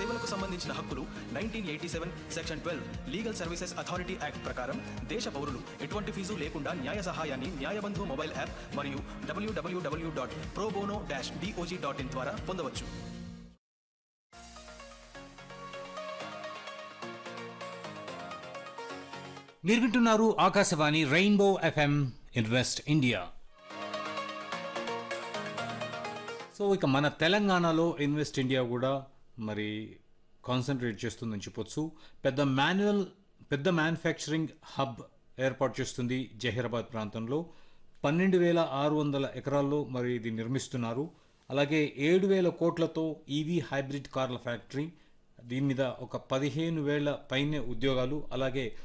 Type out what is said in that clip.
సేవలకు సంబంధించిన హక్కులు nineteen eighty seven section twelve legal services authority act ప్రకారం దేశ పౌరులు ఎటువంటి ఫీజు లేకుండా న్యాయ సహాయాన్ని న్యాయబంధు మొబైల్ యాప్ మరియు W W W dot pro bono dash D O J dot in ద్వారా పొందవచ్చు మీరు వింటున్నారు Akashvani rainbow FM invest India so ఇక మన తెలంగాణలో ఇన్వెస్ట్ ఇండియా కూడా మరి కాన్సన్ట్రేట్ చేస్తుందని చెప్పొచ్చు పెద్ద మాన్యువల్ పెద్ద మ్యానుఫ్యాక్చరింగ్ హబ్ ఏర్పాటు చేస్తుంది జహీరాబాద్ ప్రాంతంలో పన్నెండు వేల ఆరు వందల ఎకరాల్లో మరి ఇది నిర్మిస్తున్నారు అలాగే ఏడు వేల కోట్లతో ఈవీ హైబ్రిడ్ కార్ల ఫ్యాక్టరీ దీని మీద ఒక పదిహేను వేల పైనే ఉద్యోగాలు అలాగే